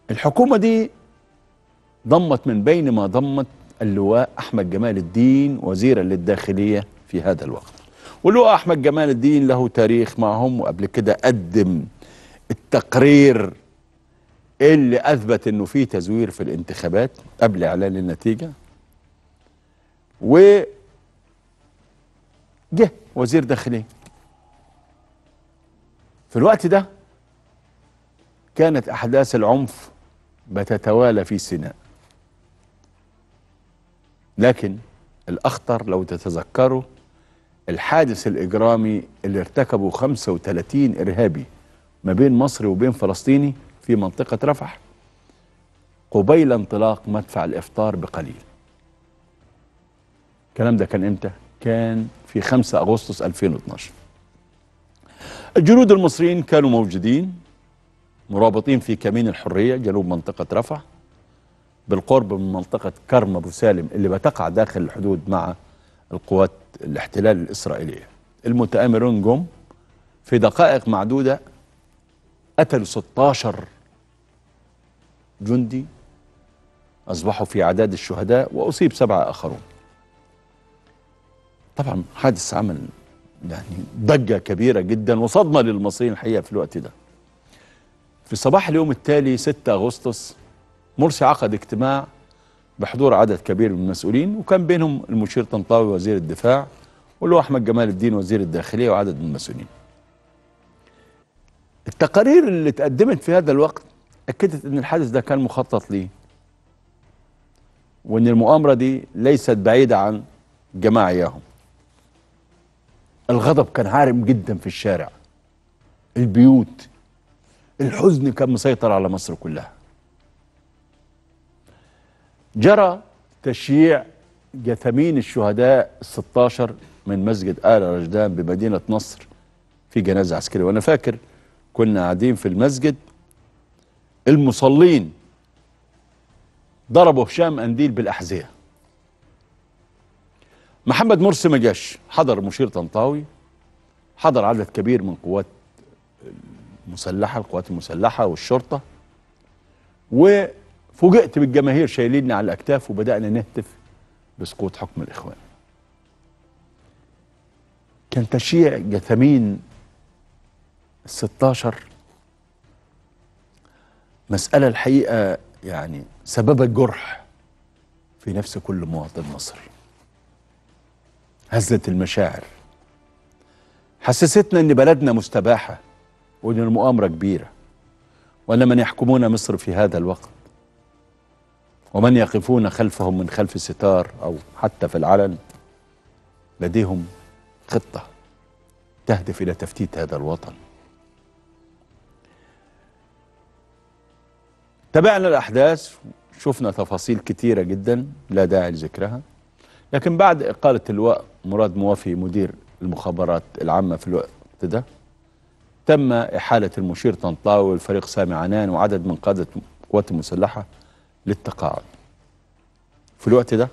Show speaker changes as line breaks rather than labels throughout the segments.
الحكومة دي ضمت من بين ما ضمت اللواء أحمد جمال الدين وزيرا للداخلية في هذا الوقت واللواء أحمد جمال الدين له تاريخ معهم وقبل كده قدم التقرير اللي أثبت أنه في تزوير في الانتخابات قبل إعلان النتيجة و جه وزير داخلية في الوقت ده كانت أحداث العنف بتتوالى في سيناء لكن الأخطر لو تتذكروا الحادث الإجرامي اللي ارتكبه 35 إرهابي ما بين مصري وبين فلسطيني في منطقة رفح قبيل انطلاق مدفع الإفطار بقليل الكلام ده كان امتى؟ كان في 5 أغسطس 2012 الجنود المصريين كانوا موجودين مرابطين في كمين الحرية جنوب منطقة رفح بالقرب من منطقة كرم أبو سالم اللي بتقع داخل الحدود مع القوات الاحتلال الإسرائيلية المتآمرون جم في دقائق معدودة قتلوا 16 جندي أصبحوا في عداد الشهداء وأصيب سبعة آخرون طبعا حادث عمل يعني ضجة كبيرة جدا وصدمة للمصريين الحقيقة في الوقت ده في صباح اليوم التالي 6 أغسطس مرسي عقد اجتماع بحضور عدد كبير من المسؤولين وكان بينهم المشير طنطاوي وزير الدفاع واللي هو أحمد جمال الدين وزير الداخلية وعدد من المسؤولين التقارير اللي اتقدمت في هذا الوقت أكدت أن الحادث ده كان مخطط ليه وأن المؤامرة دي ليست بعيدة عن الجماعة إياهم الغضب كان عارم جدا في الشارع البيوت الحزن كان مسيطر على مصر كلها جرى تشييع جثامين الشهداء ال 16 من مسجد آل رشدان بمدينة نصر في جنازة عسكرية وأنا فاكر كنا قاعدين في المسجد المصلين ضربوا هشام أنديل بالأحذية محمد مرسي ما جاش حضر مشير طنطاوي حضر عدد كبير من قوات المسلحة القوات المسلحة والشرطة وفوجئت بالجماهير شايليني على الأكتاف وبدأنا نهتف بسقوط حكم الإخوان كان تشييع جثامين ال 16 مسألة الحقيقة يعني سببت جرح في نفس كل مواطن مصري هزت المشاعر حسستنا ان بلدنا مستباحة وان المؤامرة كبيرة وان من يحكمون مصر في هذا الوقت ومن يقفون خلفهم من خلف ستار او حتى في العلن لديهم خطة تهدف الى تفتيت هذا الوطن تابعنا الاحداث شفنا تفاصيل كتيرة جدا لا داعي لذكرها لكن بعد إقالة اللواء مراد موافي مدير المخابرات العامة في الوقت ده تم إحالة المشير طنطاوي والفريق سامي عنان وعدد من قادة القوات المسلحة للتقاعد في الوقت ده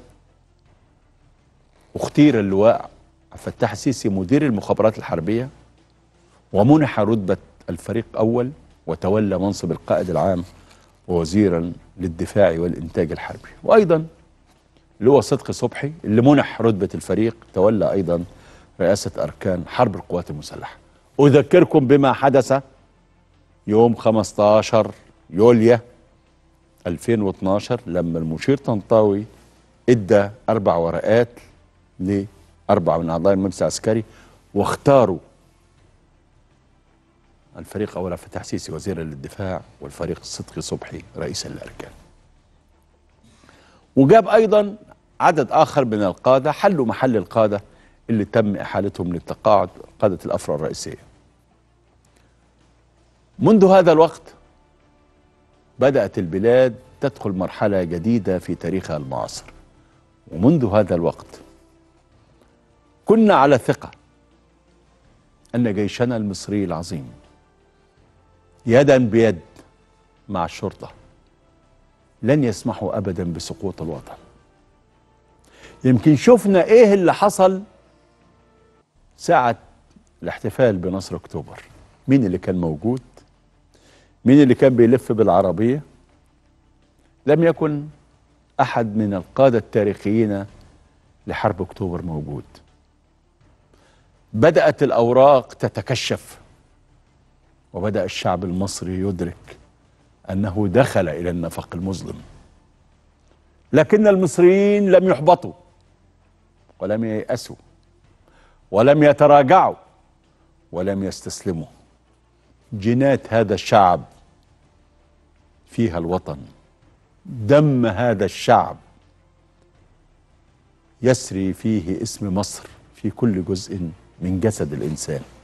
اختير اللواء عبد الفتاح السيسي مدير المخابرات الحربية ومنح رتبة الفريق أول وتولى منصب القائد العام ووزيرا للدفاع والإنتاج الحربي وأيضا اللي هو صدقي صبحي اللي منح رتبة الفريق تولى أيضا رئاسة أركان حرب القوات المسلحة أذكركم بما حدث يوم 15 يوليو 2012 لما المشير طنطاوي ادى أربع ورقات لأربعة من أعضاء المجلس العسكري واختاروا الفريق أول عبد الفتاح سيسي وزيرا للدفاع والفريق صدقي صبحي رئيسا للأركان وجاب ايضا عدد اخر من القاده حلوا محل القاده اللي تم احالتهم للتقاعد قاده الافرع الرئيسيه. منذ هذا الوقت بدات البلاد تدخل مرحله جديده في تاريخها المعاصر. ومنذ هذا الوقت كنا على ثقه ان جيشنا المصري العظيم يدا بيد مع الشرطه لن يسمحوا ابدا بسقوط الوطن يمكن شفنا ايه اللي حصل ساعة الاحتفال بنصر اكتوبر مين اللي كان موجود مين اللي كان بيلف بالعربية لم يكن احد من القاده التاريخيين لحرب اكتوبر موجود بدات الاوراق تتكشف وبدا الشعب المصري يدرك انه دخل الى النفق المظلم لكن المصريين لم يحبطوا ولم ييأسوا ولم يتراجعوا ولم يستسلموا جينات هذا الشعب فيها الوطن دم هذا الشعب يسري فيه اسم مصر في كل جزء من جسد الانسان